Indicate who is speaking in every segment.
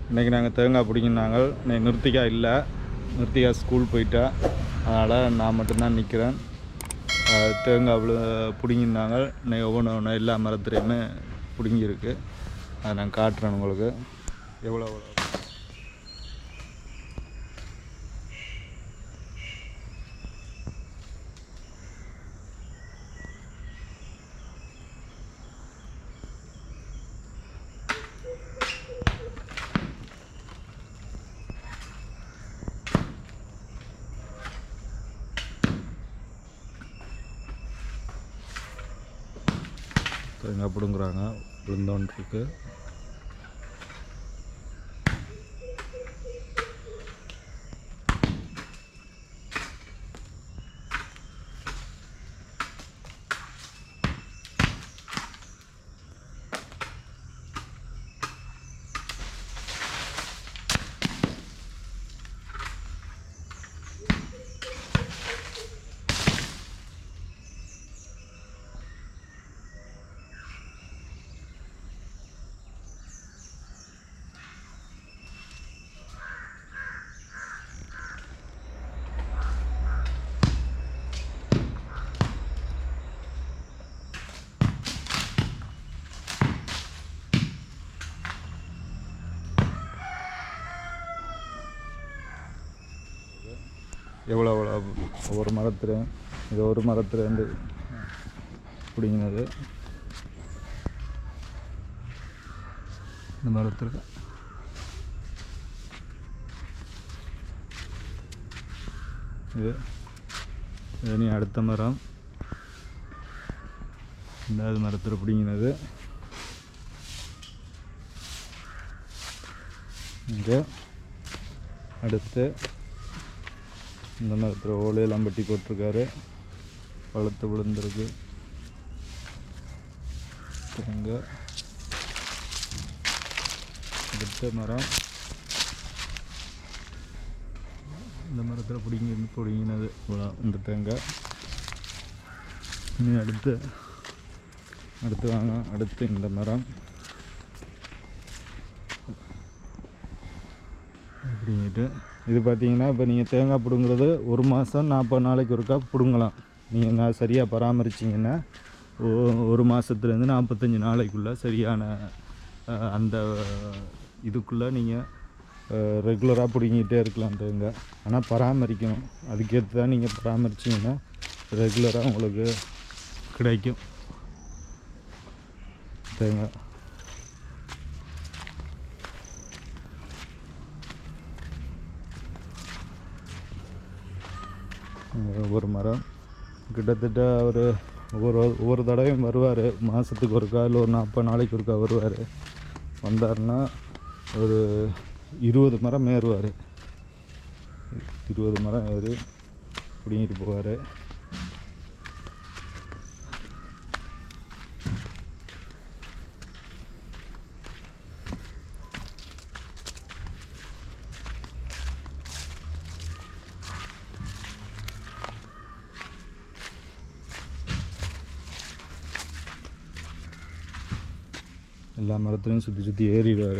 Speaker 1: இன்றைக்கி நாங்கள் தேங்காய் பிடிங்கினாங்க இன்னைக்கு நிறுத்திக்கா இல்லை நிறுத்திக்கா ஸ்கூல் போயிட்டா அதனால் நான் மட்டும்தான் நிற்கிறேன் அஹ் தேங்காய் விழு பிடுங்கிருந்தாங்க இன்னைக்கு ஒவ்வொன்று ஒன்று எல்லா மரத்துலேயுமே பிடுங்கியிருக்கு அதை நான் காட்டுறேன் உங்களுக்கு எவ்வளோ எவ்வளோ தேங்காய் பிடுங்குறாங்க விழுந்தோன்ட்டு இருக்கு எவ்வளோ எவ்வளோ ஒவ்வொரு மரத்தில் இது ஒரு மரத்துலேருந்து பிடிங்கினது இந்த மரத்தில் இது இது நீ அடுத்த மரம் ரெண்டாவது மரத்தில் பிடிங்கினது இங்கே அடுத்து இந்த மரத்தில் ஓலையெல்லாம் பட்டி போட்டிருக்காரு பழுத்து விழுந்திருக்கு இங்கே அடுத்த மரம் இந்த மரத்தில் பிடிங்கி பிடிங்கினது இவ்வளோ இந்த தேங்காய் இனி அடுத்து அடுத்து வாங்க அடுத்து இந்த மரம் அப்படின்ட்டு இது பார்த்தீங்கன்னா இப்போ நீங்கள் தேங்காய் பிடுங்குறது ஒரு மாதம் நாற்பது நாளைக்கு ஒருக்கா பிடுங்கலாம் நீங்கள் நான் சரியாக பராமரிச்சிங்கன்னா ஒ- ஒரு மாதத்துலேருந்து நாற்பத்தஞ்சு நாளைக்குள்ளே சரியான அஹ், அந்த இதுக்குள்ளே நீங்கள் ரெகுலராக பிடுங்கிட்டே இருக்கலாம் தேங்காய் ஆனால் பராமரிக்கணும் அதுக்கேற்று தான் நீங்கள் பராமரிச்சிங்கன்னா ரெகுலராக உங்களுக்கு கிடைக்கும் தேங்காய் ஒரு மரம் கிட்டத்தட்ட ஒரு ஒவ்வொரு ஒவ்வொரு தடவையும் வருவார் மாதத்துக்கு ஒருக்கா இல்லை ஒரு நாற்பது நாளைக்கு ஒருக்கா வருவார் வந்தாருன்னா ஒரு இருபது மரம் ஏறுவார் இருபது மரம் ஏறி பிடிங்கிட்டு போவார் எல்லா மரத்துலையும் சுற்றி சுற்றி ஏறிடுவார்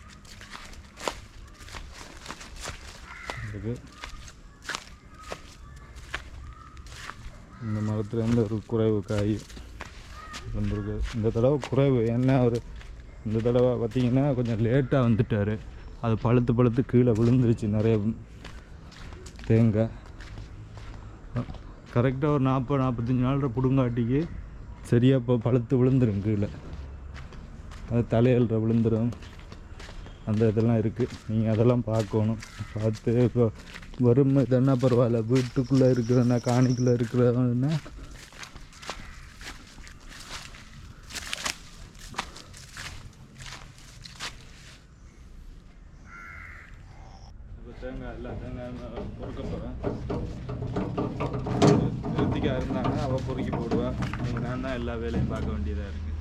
Speaker 1: இருக்கு இந்த மரத்துல இருந்து ஒரு குறைவு காய் வந்திருக்கு இந்த தடவை குறைவு ஏன்னா அவர் இந்த தடவை பார்த்தீங்கன்னா கொஞ்சம் லேட்டாக வந்துட்டார் அது பழுத்து பழுத்து கீழே விழுந்துருச்சு நிறைய தேங்காய் கரெக்டாக ஒரு நாற்பது நாற்பத்தஞ்சு நாள் பிடுங்காட்டிக்கு சரியாக இப்போ பழுத்து விழுந்துரும் கீழே அது தலையில்ற விழுந்துடும் அந்த இதெல்லாம் இருக்குது நீங்கள் அதெல்லாம் பார்க்கணும் பார்த்து இப்போ வறுமை இதென்ன பரவாயில்ல வீட்டுக்குள்ளே இருக்கிறதுனா காணிக்குள்ளே இருக்கிறதுனா இப்போ தேங்காய் இல்லை தேங்காய் பொறுக்க போகிறேன் நிறுத்திக்கா இருந்தாங்க அவள் பொறுக்கி போடுவேன் நீங்கள் நான் தான் எல்லா வேலையும் பார்க்க வேண்டியதாக இருக்குது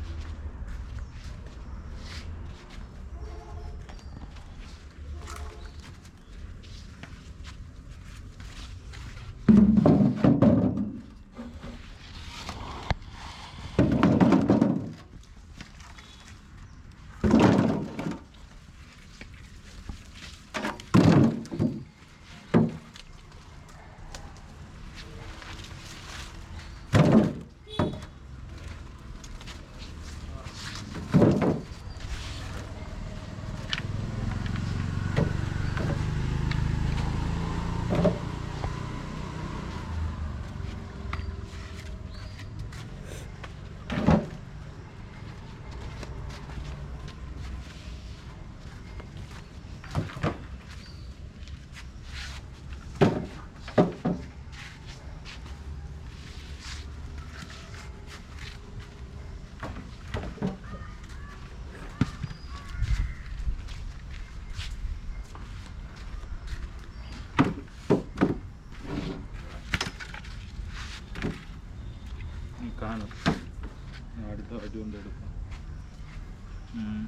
Speaker 1: இல்லாட்டி கொண்டு எடுப்போம் ம்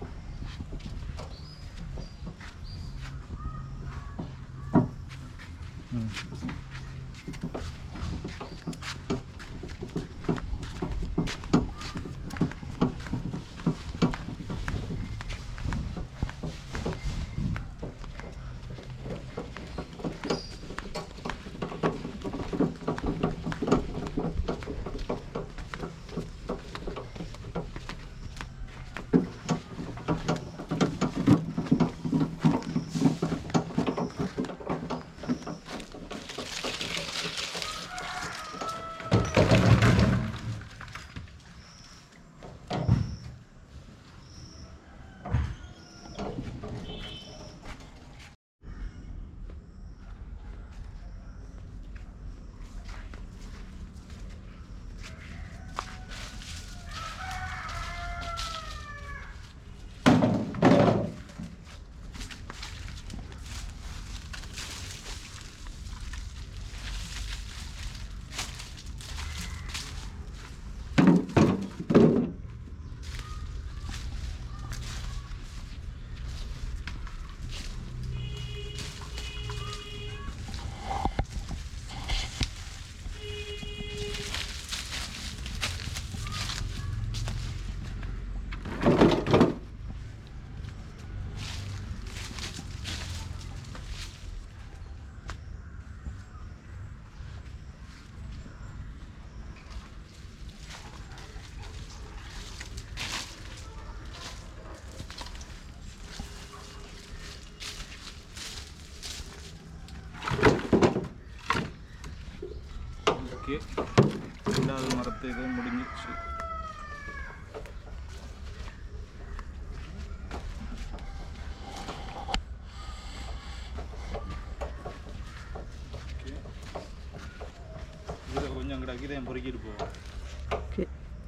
Speaker 1: ம் ஓகே ரெண்டாவது மரத்து இது முடிஞ்சிச்சு ஓகே இதில் கொஞ்சம் கிடக்கு இதை பொறுக்கிட்டு போவோம்
Speaker 2: ஓகே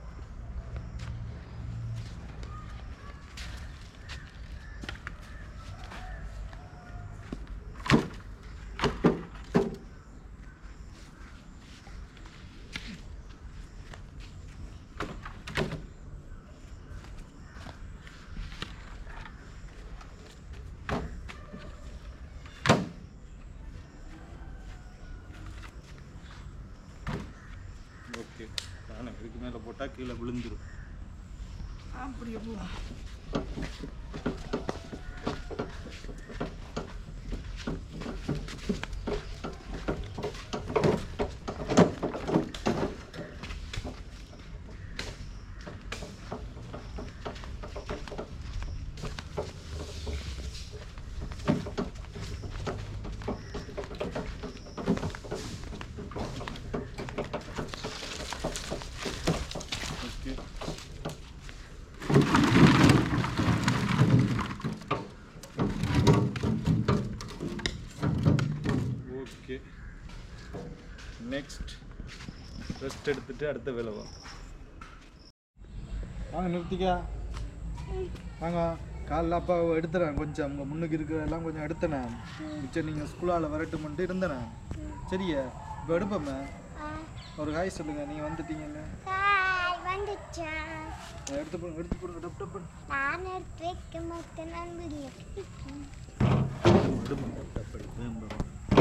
Speaker 1: ஓகே தானே இதுக்கு மேலே போட்டால் கீழே விழுந்துரும்
Speaker 2: அப்படியே போவோம்
Speaker 1: ஓகே ஓகே நெக்ஸ்ட் ரெஸ்ட் எடுத்துட்டு அடுத்த வேலை வா வாங்க நிறுத்திக்கா வாங்க காலைல அப்பா எடுத்துறேன் கொஞ்சம் உங்கள் முன்னுக்கு இருக்கிறதெல்லாம் கொஞ்சம் எடுத்தனேன் மிச்சம் நீங்கள் ஸ்கூலால் வரட்டுமென்ட்டு இருந்தேனே சரியா இப்போ எடுப்போமே ஒரு காய் சொல்லுங்க நீங்கள் வந்துட்டீங்கன்னு
Speaker 3: ஹாய் வந்துச்சான்
Speaker 1: எடுத்து போடுங்க எடுத்து போடுங்க டப் டப்
Speaker 3: நான் எடுத்து வைக்க மாட்டேன் நான் வெளியே பிடிக்கும்
Speaker 1: எடுமா டப் டப் எடுத்து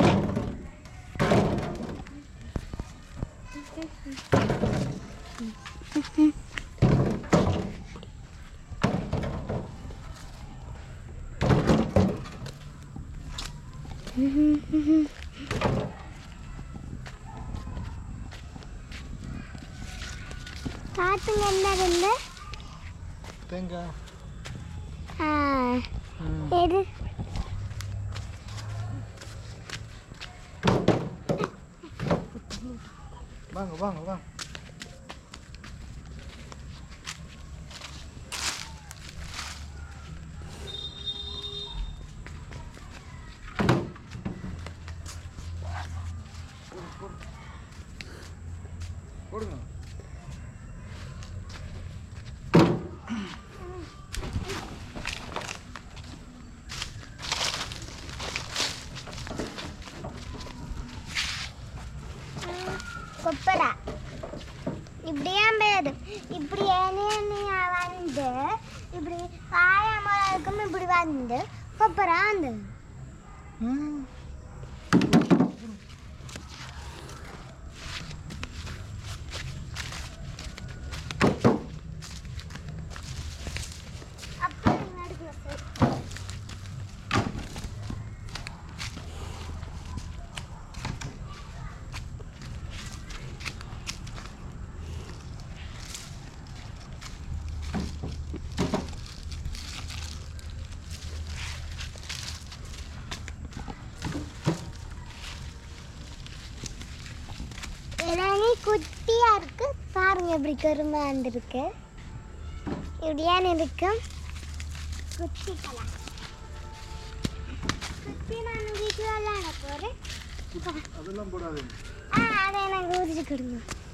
Speaker 3: காட்டுங்க என்ன இருந்து
Speaker 1: தேங்காய்
Speaker 3: ஆ எது
Speaker 1: வாங்க வாங்க வாங்க போடுங்க
Speaker 3: கொப்பரா இப்படியே போயிடும் இப்படி எண்ணெயா வந்து இப்படி காயாம இருக்கும் இப்படி வந்து அப்புறம் வந்து
Speaker 2: ம்
Speaker 3: அப்புறம் நடுக்குல போய் இளநீ குட்டியா இருக்கு பாருங்க எப்படி கரும்பா வந்திருக்கு இப்படியான்னு இருக்கும் குத்திக்கலாம் குத்தி நான் வீட்டில் விளையாட போகிறேன்
Speaker 1: அதெல்லாம் போடாது
Speaker 3: ஆ அதை எனக்கு ஊதிட்டு கொடுங்க